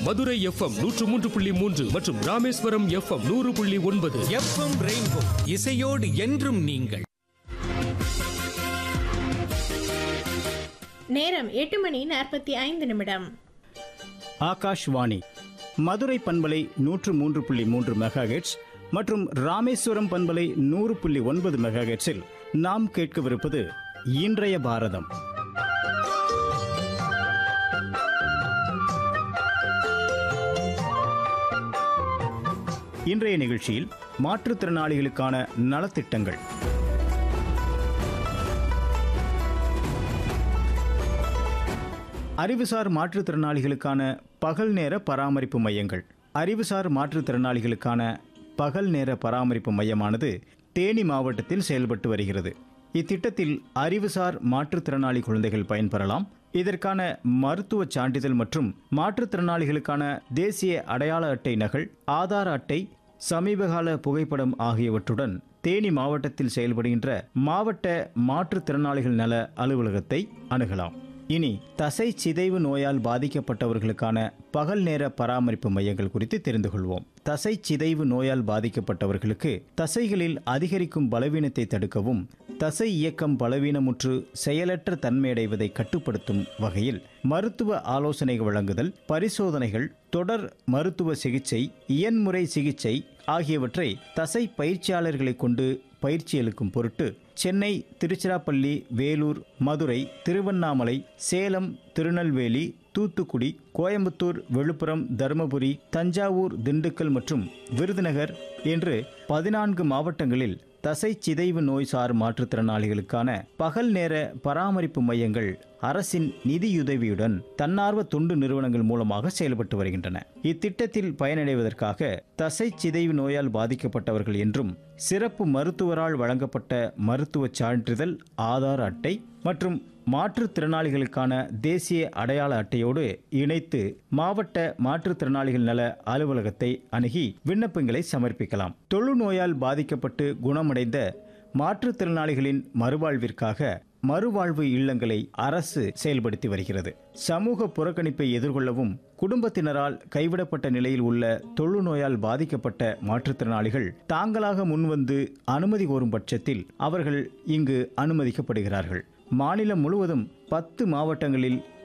Madurai FM நூற்று மூன்று புள்ளி மூன்று மற்றும் ராமேஸ்வரம் எஃப்எம் நூறு புள்ளி ஒன்பது எஃப்எம் ரெயின்போ இசையோடு என்றும் நீங்கள் நேரம் எட்டு மணி நாற்பத்தி ஐந்து நிமிடம் ஆகாஷ்வாணி மதுரை பண்பலை நூற்று மூன்று புள்ளி மூன்று மெகாஹெட்ஸ் மற்றும் ராமேஸ்வரம் பண்பலை நூறு புள்ளி ஒன்பது மெகாஹெட்ஸில் நாம் கேட்கவிருப்பது இன்றைய பாரதம் இன்றைய நிகழ்ச்சியில் மாற்றுத்திறனாளிகளுக்கான நலத்திட்டங்கள் அறிவுசார் மாற்றுத்திறனாளிகளுக்கான பகல் நேர பராமரிப்பு மையங்கள் அறிவுசார் மாற்றுத்திறனாளிகளுக்கான பகல் நேர பராமரிப்பு மையமானது தேனி மாவட்டத்தில் செயல்பட்டு வருகிறது இத்திட்டத்தில் அறிவுசார் மாற்றுத்திறனாளி குழந்தைகள் பயன்பெறலாம் இதற்கான மருத்துவ சான்றிதழ் மற்றும் மாற்றுத்திறனாளிகளுக்கான தேசிய அடையாள அட்டை நகல் ஆதார் அட்டை சமீபகால புகைப்படம் ஆகியவற்றுடன் தேனி மாவட்டத்தில் செயல்படுகின்ற மாவட்ட மாற்றுத்திறனாளிகள் நல அலுவலகத்தை அணுகலாம் இனி தசை சிதைவு நோயால் பாதிக்கப்பட்டவர்களுக்கான பகல் நேர பராமரிப்பு மையங்கள் குறித்து தெரிந்து கொள்வோம் தசை சிதைவு நோயால் பாதிக்கப்பட்டவர்களுக்கு தசைகளில் அதிகரிக்கும் பலவீனத்தை தடுக்கவும் தசை இயக்கம் பலவீனமுற்று செயலற்ற தன்மையடைவதை கட்டுப்படுத்தும் வகையில் மருத்துவ ஆலோசனை வழங்குதல் பரிசோதனைகள் தொடர் மருத்துவ சிகிச்சை இயன்முறை சிகிச்சை ஆகியவற்றை தசை பயிற்சியாளர்களை கொண்டு பயிற்சி அளிக்கும் பொருட்டு சென்னை திருச்சிராப்பள்ளி வேலூர் மதுரை திருவண்ணாமலை சேலம் திருநெல்வேலி தூத்துக்குடி கோயம்புத்தூர் விழுப்புரம் தருமபுரி தஞ்சாவூர் திண்டுக்கல் மற்றும் விருதுநகர் என்று பதினான்கு மாவட்டங்களில் தசை சிதைவு நோய் சார் மாற்றுத்திறனாளிகளுக்கான பகல் நேர பராமரிப்பு மையங்கள் அரசின் நிதியுதவியுடன் தன்னார்வ தொண்டு நிறுவனங்கள் மூலமாக செயல்பட்டு வருகின்றன இத்திட்டத்தில் பயனடைவதற்காக தசை சிதைவு நோயால் பாதிக்கப்பட்டவர்கள் என்றும் சிறப்பு மருத்துவரால் வழங்கப்பட்ட மருத்துவ சான்றிதழ் ஆதார் அட்டை மற்றும் மாற்றுத்திறனாளிகளுக்கான தேசிய அடையாள அட்டையோடு இணைத்து மாவட்ட மாற்றுத்திறனாளிகள் நல அலுவலகத்தை அணுகி விண்ணப்பங்களை சமர்ப்பிக்கலாம் தொழுநோயால் பாதிக்கப்பட்டு குணமடைந்த மாற்றுத்திறனாளிகளின் மறுவாழ்விற்காக மறுவாழ்வு இல்லங்களை அரசு செயல்படுத்தி வருகிறது சமூக புறக்கணிப்பை எதிர்கொள்ளவும் குடும்பத்தினரால் கைவிடப்பட்ட நிலையில் உள்ள தொழுநோயால் பாதிக்கப்பட்ட மாற்றுத்திறனாளிகள் தாங்களாக முன்வந்து அனுமதி கோரும் பட்சத்தில் அவர்கள் இங்கு அனுமதிக்கப்படுகிறார்கள் மாநிலம் முழுவதும் பத்து மாவட்டங்களில்